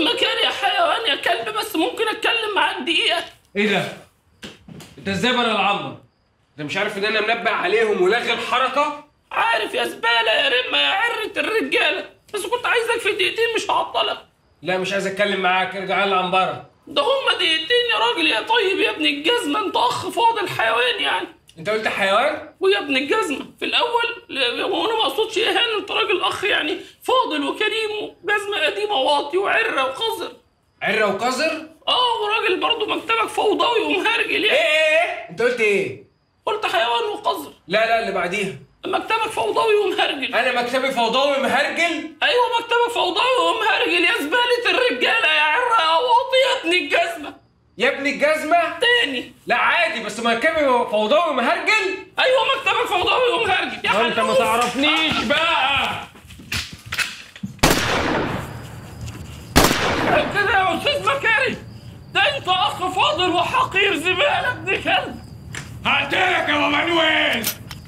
استاذ مكاري يا حيوان يا كلب بس ممكن اتكلم معاك دقيقه ايه ده؟ انت ازاي بره العنبر؟ انت مش عارف ان انا منبه عليهم ولغي الحركه؟ عارف يا زباله يا رمه يا عره الرجاله بس كنت عايزك في دقيقتين مش هعطلك لا مش عايز اتكلم معاك ارجع لي العنبره ده هما دقيقتين يا راجل يا طيب يا ابن الجزمه انت اخ فاضل حيوان يعني انت قلت حيوان؟ ويا ابن الجزمه في الاول ل- وانا ما اقصدش اهانه انت راجل اخ يعني فاضل وكريم وجزمه قديمه واطي وعره وقذر عره وقذر؟ اه وراجل برضه مكتبك فوضوي ومهرجل ايه يعني ايه ايه؟ انت قلت ايه؟ قلت حيوان وقذر لا لا اللي بعديها مكتبك فوضوي ومهرجل انا مكتبي فوضوي مهرجل ايوه مكتبك فوضوي ومهرجل يا زباله الرجاله يا عره يا واطي يا ابن الجزمه يا ابن الجزمه تاني لا عادي بس مكتبي فوضوي مهرجل ايوه مكتبك فوضوي ومهرجل يا انت ما حنوف. تعرفنيش بقى كده يا استاذ مكاري ده انت اخ فاضل وحقير زباله ابن كلب هقتلك يا مانويل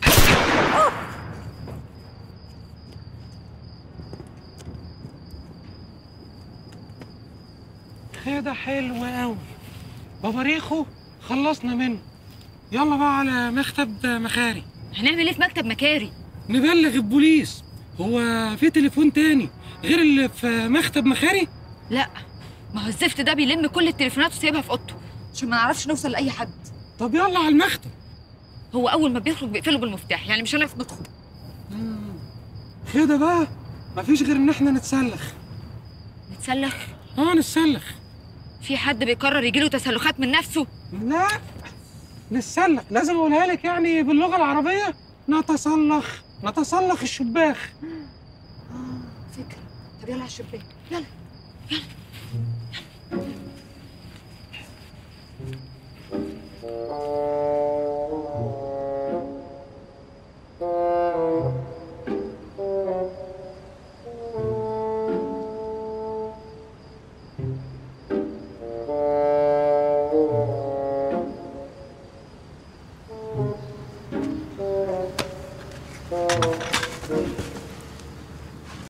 كده حلو قوي باباريخو خلصنا منه يلا بقى على مكتب مخاري هنعمل ايه في مكتب مكاري نبلغ البوليس هو في تليفون تاني غير اللي في مكتب مخاري لا ما هو الزفت ده بيلم كل التليفونات وسايبها في اوضته عشان ما نعرفش نوصل لاي حد طب يلا على المكتب هو اول ما بيخرج بيقفله بالمفتاح يعني مش هنعرف ندخل كده بقى مفيش غير ان احنا نتسلخ نتسلخ اه نتسلخ في حد بيقرر يجيله تسلخات من نفسه لا نتسلخ لازم اقولها لك يعني باللغه العربيه نتسلخ نتسلخ الشباخ فكره طب يلا على الشباك يلا